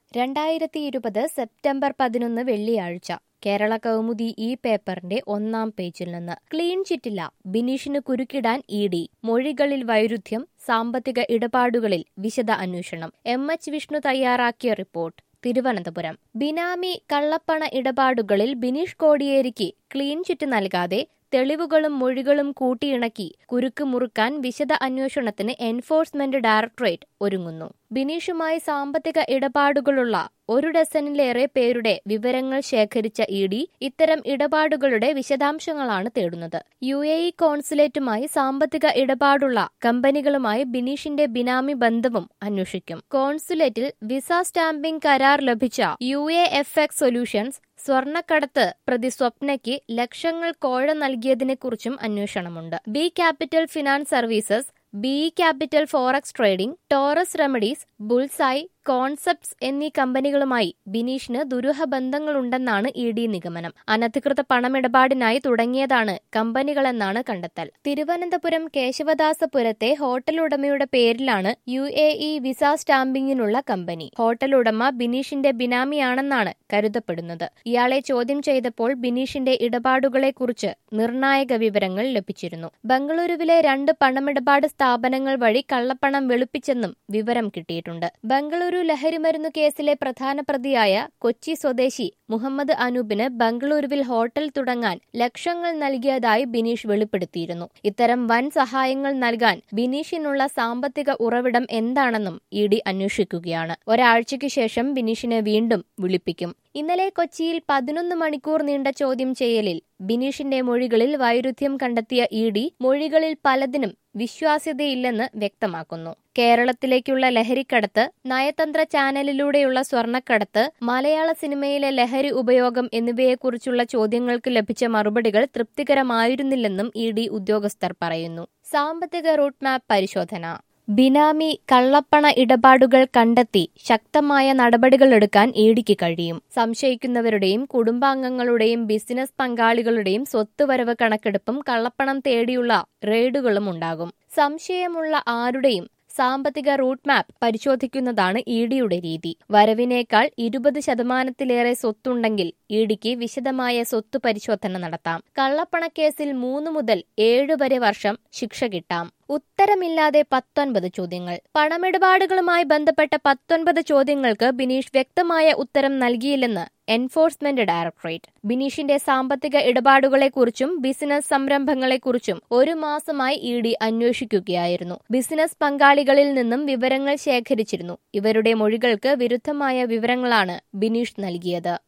രണ്ടായിരത്തി ഇരുപത് സെപ്റ്റംബർ പതിനൊന്ന് വെള്ളിയാഴ്ച കേരള കൗമുദി ഈ പേപ്പറിന്റെ ഒന്നാം പേജിൽ നിന്ന് ക്ലീൻ ചിറ്റില്ല ബിനീഷിന് കുരുക്കിടാൻ ഇ ഡി മൊഴികളിൽ വൈരുദ്ധ്യം സാമ്പത്തിക ഇടപാടുകളിൽ വിശദ അന്വേഷണം എം എച്ച് വിഷ്ണു തയ്യാറാക്കിയ റിപ്പോർട്ട് തിരുവനന്തപുരം ബിനാമി കള്ളപ്പണ ഇടപാടുകളിൽ ബിനീഷ് കോടിയേരിക്ക് ക്ലീൻ ചിറ്റ് നൽകാതെ തെളിവുകളും മൊഴികളും കൂട്ടിയിണക്കി കുരുക്ക് മുറുക്കാൻ വിശദ അന്വേഷണത്തിന് എൻഫോഴ്സ്മെന്റ് ഡയറക്ടറേറ്റ് ഒരുങ്ങുന്നു ബിനീഷുമായി സാമ്പത്തിക ഇടപാടുകളുള്ള ഒരു ഡസനിലേറെ പേരുടെ വിവരങ്ങൾ ശേഖരിച്ച ഇ ഡി ഇത്തരം ഇടപാടുകളുടെ വിശദാംശങ്ങളാണ് തേടുന്നത് യു എ ഇ കോൺസുലേറ്റുമായി സാമ്പത്തിക ഇടപാടുള്ള കമ്പനികളുമായി ബിനീഷിന്റെ ബിനാമി ബന്ധവും അന്വേഷിക്കും കോൺസുലേറ്റിൽ വിസ സ്റ്റാമ്പിംഗ് കരാർ ലഭിച്ച U A F X solutions സ്വർണക്കടത്ത് പ്രതി സ്വപ്നയ്ക്ക് ലക്ഷങ്ങൾ കോഴ നൽകിയതിനെക്കുറിച്ചും അന്വേഷണമുണ്ട് B capital finance services B capital forex trading Taurus remedies Bullseye concepts എന്നീ കമ്പനികളുമായി ബിനീഷിന് ദുരൂഹ ബന്ധങ്ങളുണ്ടെന്നാണ് ഇ ഡി നിഗമനം അനധികൃത പണമിടപാടിനായി തുടങ്ങിയതാണ് കമ്പനികളെന്നാണ് കണ്ടെത്തൽ തിരുവനന്തപുരം കേശവദാസപുരത്തെ ഹോട്ടൽ ഉടമയുടെ പേരിലാണ് യു എ ഇ വിസ സ്റ്റാമ്പിങ്ങിനുള്ള കമ്പനി ഹോട്ടൽ ഉടമ ബിനീഷിന്റെ ബിനാമിയാണെന്നാണ് കരുതപ്പെടുന്നത് ഇയാളെ ചോദ്യം ചെയ്തപ്പോൾ ബിനീഷിന്റെ ഇടപാടുകളെക്കുറിച്ച് നിർണായക വിവരങ്ങൾ ലഭിച്ചിരുന്നു ബംഗളൂരുവിലെ രണ്ട് പണമിടപാട് സ്ഥാപനങ്ങൾ വഴി കള്ളപ്പണം വെളുപ്പിച്ചെന്നും വിവരം കിട്ടിയിട്ടുണ്ട് ബംഗളൂരു ലഹരിമരുന്നു കേസിലെ പ്രധാന പ്രതിയായ കൊച്ചി സ്വദേശി മുഹമ്മദ് അനൂപിന് ബംഗളൂരുവിൽ ഹോട്ടൽ തുടങ്ങാൻ ലക്ഷങ്ങൾ നൽകിയതായി ബിനീഷ് വെളിപ്പെടുത്തിയിരുന്നു ഇത്തരം വൻ സഹായങ്ങൾ നൽകാൻ ബിനീഷിനുള്ള സാമ്പത്തിക ഉറവിടം എന്താണെന്നും ഇ ഡി അന്വേഷിക്കുകയാണ് ഒരാഴ്ചയ്ക്കു ശേഷം ബിനീഷിനെ വീണ്ടും വിളിപ്പിക്കും ഇന്നലെ കൊച്ചിയിൽ പതിനൊന്ന് മണിക്കൂർ നീണ്ട ചോദ്യം ചെയ്യലിൽ ബിനീഷിന്റെ മൊഴികളിൽ വൈരുദ്ധ്യം കണ്ടെത്തിയ ഇ ഡി മൊഴികളിൽ പലതിനും വിശ്വാസ്യതയില്ലെന്ന് വ്യക്തമാക്കുന്നു കേരളത്തിലേക്കുള്ള ലഹരിക്കടത്ത് നയതന്ത്ര ചാനലിലൂടെയുള്ള സ്വർണ്ണക്കടത്ത് മലയാള സിനിമയിലെ ലഹരി ഉപയോഗം എന്നിവയെക്കുറിച്ചുള്ള ചോദ്യങ്ങൾക്ക് ലഭിച്ച മറുപടികൾ തൃപ്തികരമായിരുന്നില്ലെന്നും ഇ ഡി ഉദ്യോഗസ്ഥർ പറയുന്നു സാമ്പത്തിക റൂട്ട് മാപ്പ് പരിശോധന ബിനാമി കള്ളപ്പണ ഇടപാടുകൾ കണ്ടെത്തി ശക്തമായ നടപടികളെടുക്കാൻ ഇഡിക്ക് കഴിയും സംശയിക്കുന്നവരുടെയും കുടുംബാംഗങ്ങളുടെയും ബിസിനസ് പങ്കാളികളുടെയും സ്വത്തുവരവ് കണക്കെടുപ്പും കള്ളപ്പണം തേടിയുള്ള റെയ്ഡുകളും ഉണ്ടാകും സംശയമുള്ള ആരുടെയും സാമ്പത്തിക റൂട്ട് മാപ്പ് പരിശോധിക്കുന്നതാണ് ഇ ഡിയുടെ രീതി വരവിനേക്കാൾ ഇരുപത് ശതമാനത്തിലേറെ സ്വത്തുണ്ടെങ്കിൽ ഇ ഡിക്ക് വിശദമായ സ്വത്ത് പരിശോധന നടത്താം കള്ളപ്പണക്കേസിൽ മൂന്ന് മുതൽ ഏഴ് വരെ വർഷം ശിക്ഷ കിട്ടാം ഉത്തരമില്ലാതെ പത്തൊൻപത് ചോദ്യങ്ങൾ പണമിടപാടുകളുമായി ബന്ധപ്പെട്ട പത്തൊൻപത് ചോദ്യങ്ങൾക്ക് ബിനീഷ് വ്യക്തമായ ഉത്തരം നൽകിയില്ലെന്ന് എൻഫോഴ്സ്മെന്റ് ഡയറക്ടറേറ്റ് ബിനീഷിന്റെ സാമ്പത്തിക ഇടപാടുകളെക്കുറിച്ചും ബിസിനസ് സംരംഭങ്ങളെക്കുറിച്ചും ഒരു മാസമായി ഇ ഡി അന്വേഷിക്കുകയായിരുന്നു ബിസിനസ് പങ്കാളികളിൽ നിന്നും വിവരങ്ങൾ ശേഖരിച്ചിരുന്നു ഇവരുടെ മൊഴികൾക്ക് വിരുദ്ധമായ വിവരങ്ങളാണ് ബിനീഷ് നൽകിയത്